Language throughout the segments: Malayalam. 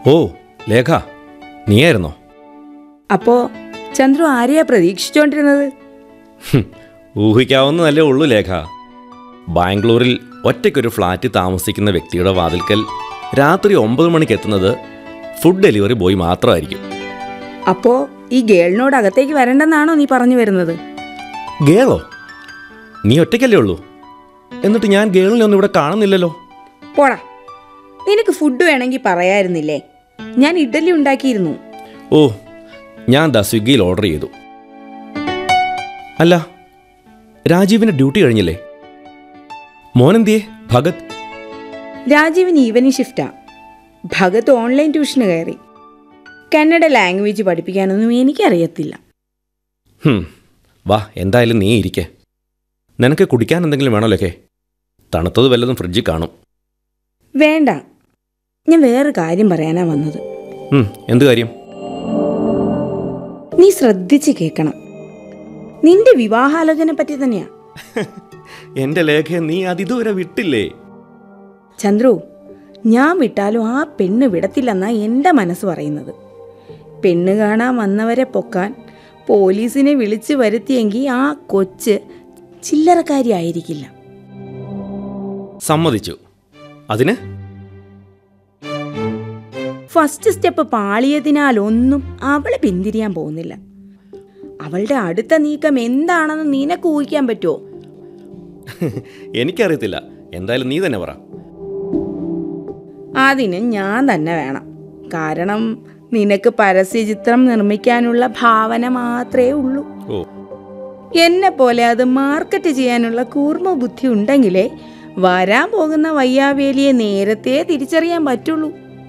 ഓ ലേഖ നീയായിരുന്നോ അപ്പോ ചന്ദ്രു ആരെയാ പ്രതീക്ഷിച്ചോണ്ടിരുന്നത് ഹും, ഊഹിക്കാവുന്നതല്ലേ ഉള്ളൂ ലേഖ ബാംഗ്ലൂരിൽ ഒറ്റയ്ക്കൊരു ഫ്ലാറ്റിൽ താമസിക്കുന്ന വ്യക്തിയുടെ വാതിൽക്കൽ രാത്രി ഒമ്പത് മണിക്ക് എത്തുന്നത് ഫുഡ് ഡെലിവറി ബോയ് മാത്രമായിരിക്കും അപ്പോ ഈ ഗേളിനോട് അകത്തേക്ക് വരണ്ടെന്നാണോ നീ പറഞ്ഞു വരുന്നത് ഗേളോ നീ ഒറ്റയ്ക്കല്ലേ ഉള്ളൂ എന്നിട്ട് ഞാൻ ഗേളിനെ ഒന്നും ഇവിടെ കാണുന്നില്ലല്ലോ പോടാ നിനക്ക് ഫുഡ് വേണമെങ്കിൽ പറയായിരുന്നില്ലേ ഞാൻ ഇഡലി ഉണ്ടാക്കിയിരുന്നു ഓ ഞാൻ ദാ സ്വിഗ്ഗിയിൽ ഓർഡർ ചെയ്തു അല്ല രാജീവിൻ്റെ ഡ്യൂട്ടി കഴിഞ്ഞില്ലേ മോനെന്തിയേ ഭഗത് രാജീവിന് ഈവനിങ് ഷിഫ്റ്റാ ഭഗത് ഓൺലൈൻ ട്യൂഷന് കയറി കന്നഡ ലാംഗ്വേജ് പഠിപ്പിക്കാനൊന്നും എനിക്കറിയത്തില്ല ഹും, വാ എന്തായാലും നീ ഇരിക്കെ നിനക്ക് കുടിക്കാൻ എന്തെങ്കിലും വേണമല്ലോ തണുത്തത് വല്ലതും ഫ്രിഡ്ജിൽ കാണും വേണ്ട ഞാൻ വേറെ കാര്യം പറയാനാ വന്നത് ഉം, എന്ത് കാര്യം നീ ശ്രദ്ധിച്ച് കേൾക്കണം നിന്റെ വിവാഹാലോചന പറ്റി തന്നെയാ എൻ്റെ ലേഖയെ നീ അതിതുവരെ വിട്ടില്ലേ ചന്ദ്രു ഞാൻ വിട്ടാലും ആ പെണ്ണ് വിടത്തില്ലെന്നാ എൻ്റെ മനസ്സ് പറയുന്നത് പെണ്ണ് കാണാൻ വന്നവരെ പൊക്കാൻ പോലീസിനെ വിളിച്ചു വരുത്തിയെങ്കിൽ ആ കൊച്ച് ചില്ലറക്കാരി ആയിരിക്കില്ല സമ്മതിച്ചു അതിന് ഫസ്റ്റ് സ്റ്റെപ്പ് പാളിയതിനാൽ ഒന്നും അവളെ പിന്തിരിയാൻ പോകുന്നില്ല അവളുടെ അടുത്ത നീക്കം എന്താണെന്ന് നിനക്ക് ഊഹിക്കാൻ പറ്റുമോ എനിക്കറിയത്തില്ല എന്തായാലും നീ തന്നെ പറ അതിന് ഞാൻ തന്നെ വേണം കാരണം നിനക്ക് പരസ്യചിത്രം നിർമ്മിക്കാനുള്ള ഭാവന മാത്രമേ ഉള്ളൂ ഓ എന്നെ പോലെ അത് മാർക്കറ്റ് ചെയ്യാനുള്ള കൂർമ്മ ബുദ്ധി ഉണ്ടെങ്കിലേ വരാൻ പോകുന്ന വയ്യാവേലിയെ നേരത്തെ തിരിച്ചറിയാൻ പറ്റുള്ളൂ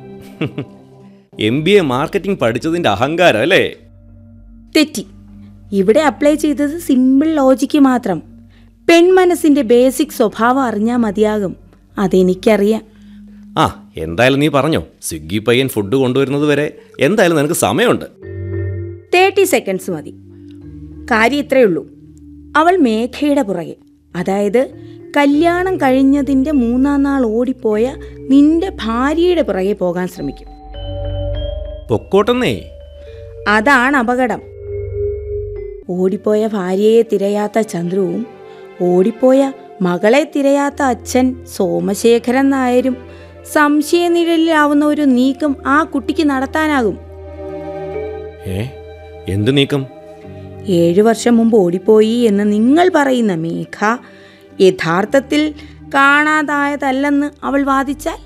എം ബി എ മാർക്കറ്റിംഗ് പഠിച്ചതിൻ്റെ അഹങ്കാരം അല്ലേ തെറ്റി ഇവിടെ അപ്ലൈ ചെയ്തത് സിമ്പിൾ ലോജിക്ക് മാത്രം പെൺമനസ്സിന്റെ ബേസിക് സ്വഭാവം അറിഞ്ഞാൽ മതിയാകും അതെനിക്കറിയാം ആ എന്തായാലും നീ പറഞ്ഞോ സ്വിഗ്ഗി പയ്യൻ ഫുഡ് കൊണ്ടുവരുന്നത് വരെ എന്തായാലും നിനക്ക് സമയമുണ്ട് തേർട്ടി സെക്കൻഡ്സ് മതി കാര്യം ഇത്രയേ ഉള്ളൂ അവൾ മേഘയുടെ പുറകെ അതായത് കല്യാണം കഴിഞ്ഞതിൻ്റെ മൂന്നാം നാൾ ഓടിപ്പോയ നിന്റെ ഭാര്യയുടെ പുറകെ പോകാൻ ശ്രമിക്കും പൊക്കോട്ടെന്നേ അതാണ് അപകടം ഓടിപ്പോയ ഭാര്യയെ തിരയാത്ത ചന്ദ്രുവും ഓടിപ്പോയ മകളെ തിരയാത്ത അച്ഛൻ സോമശേഖരൻ നായരും സംശയനിഴലിലാവുന്ന ഒരു നീക്കം ആ കുട്ടിക്ക് നടത്താനാകും ഏ എന്ത് നീക്കം ഏഴു വർഷം മുമ്പ് ഓടിപ്പോയി എന്ന് നിങ്ങൾ പറയുന്ന മേഘ യഥാർത്ഥത്തിൽ കാണാതായതല്ലെന്ന് അവൾ വാദിച്ചാൽ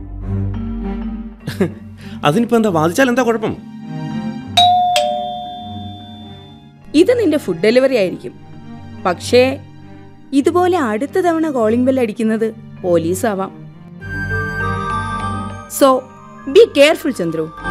അതിനിപ്പോ എന്താ വാദിച്ചാൽ എന്താ കുഴപ്പം ഇത് നിന്റെ ഫുഡ് ഡെലിവറി ആയിരിക്കും പക്ഷേ ഇതുപോലെ അടുത്ത തവണ കോളിംഗ് ബെൽ അടിക്കുന്നത് പോലീസ് ആവാം സോ ബി കെയർഫുൾ ചന്ദ്രു